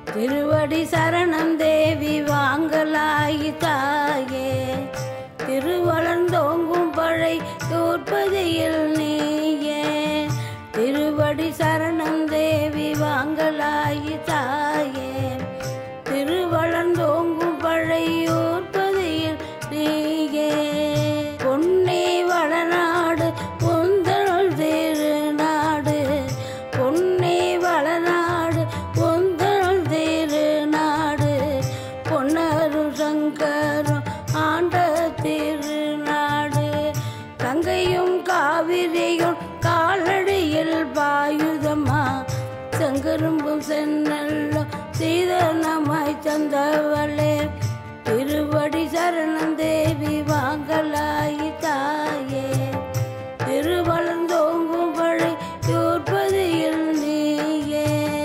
திருவடி சரணம் தேவி வாங்கலாயி தாயே திருவளர்ந்தோங்கும் பழை தோற்பதியில் நீயே திருவடி சரணம் தேவி வாங்கலாயி தாயே திருவளர்ந்தோங்கும் பழையோற்பதியில் நீயே பொன்னே வளநாடு பொந்தல் திருநாடு பொன்னே வளநாடு பொந்தல் திருநாடு பொன்னரும் சங்கரும் ஆண்ட திருநாடு கங்கையும் காவிரியும் காலடியில் பாயுதமா செங்கரும்பும் சென்னல்லும் சீதனமாய் தந்தவளே திருவடி சரணம் தேவி வாங்கலாயி தாயே திருவளர்ந்தோங்கும் பழை யோற்பதியில் நீயே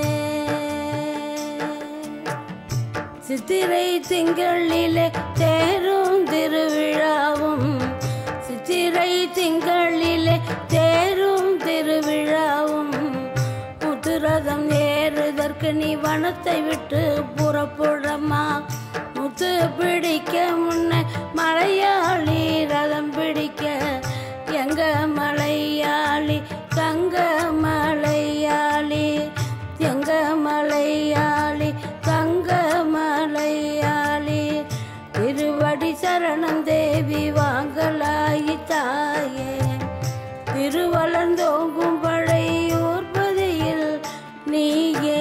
சித்திரை திங்களிலே தேரும் திருவிழாவும் சித்திரை திங்களிலே தேரும் திருவிழாவும் முத்துரதம் ஏறுதற்கு நீ வனத்தை விட்டு புறப்புடமா முத்து பிடிக்க முன்ன மலையாளி ரதம் பிடிக்க எங்க மலையாளி தங்க மலையாளி எங்க மலையாளி தங்க மலையாளி திருவடி சரணம் தேவி வாங்கலாயி தாயே திருவளர்ந்தோங்கும் பழையோர்பதியில் நீயே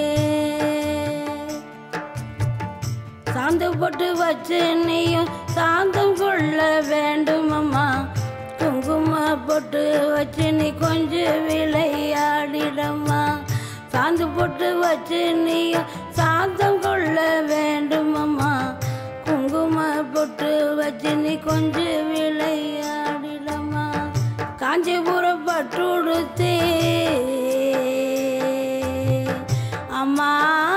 சாந்து போட்டு வச்சு நீயும் சாந்தம் கொள்ள வேண்டும் அம்மா குங்கும போட்டு வச்சு நீ கொஞ்சம் விளையாடிடம்மா சாந்து போட்டு வச்சு நீயும் சாந்தம் கொள்ள வேண்டும் அம்மா குங்கும போட்டு வச்சு நீ கொஞ்சம் விளையாடிடம்மா காஞ்சிபுரம் பட்டுடுத்தே அம்மா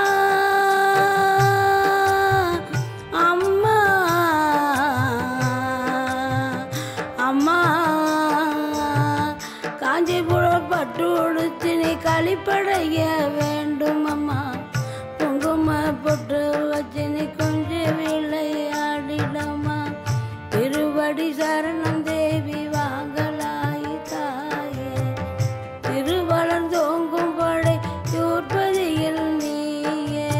அம்மா அம்மா காஞ்சிபுரம் பட்டு உடுத்து நீ களிப்படைய வேண்டும் அம்மா குங்கும பொட்டு வச்சு நீ கொஞ்சம் விளையாடிடம்மா திருவடி சரணம் தேவி வாங்கலாயி தாயே திருவளர்ந்தோங்கும் படை யோற்பதியில் நீயே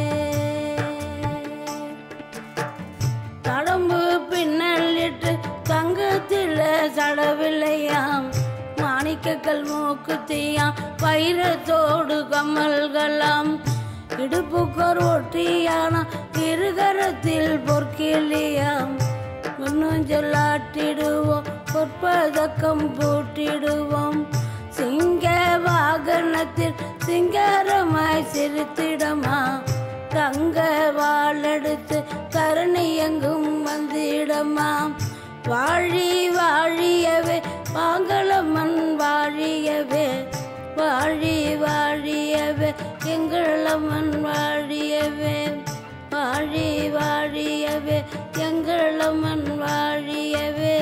கடம்பு பின்னலிட்டு தங்கத்தில் சடவில்லையாம் மாணிக்கக்கல் மூக்குத்தியாம் வைரத்தோடு கம்மல்களாம் இடுப்புக்கர் ஒட்டியான இருகரத்தில் பொற்கிளியாம் இன்னும் சொல்லாட்டிடுவோம் பொற்பதக்கம் பூட்டிடுவோம் சிங்க வாகனத்தில் சிங்காரமாய் சிரித்திடமா தங்க வாழெடுத்து கருணை எங்கும் வந்திடமா வாழி வாழியவே வாங்களம்மன் வாழியவே வாழி வாழியவே எங்களம்மன் வாழியவே வாழி வாழியவே எங்களம்மன் வாழியவே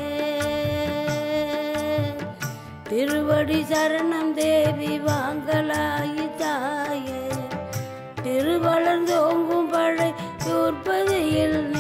திருவடி சரணம் தேவி வாங்கலாயி தாயே திருவளர்ந்தோங்கும் பழை தூர்ப்பதியில்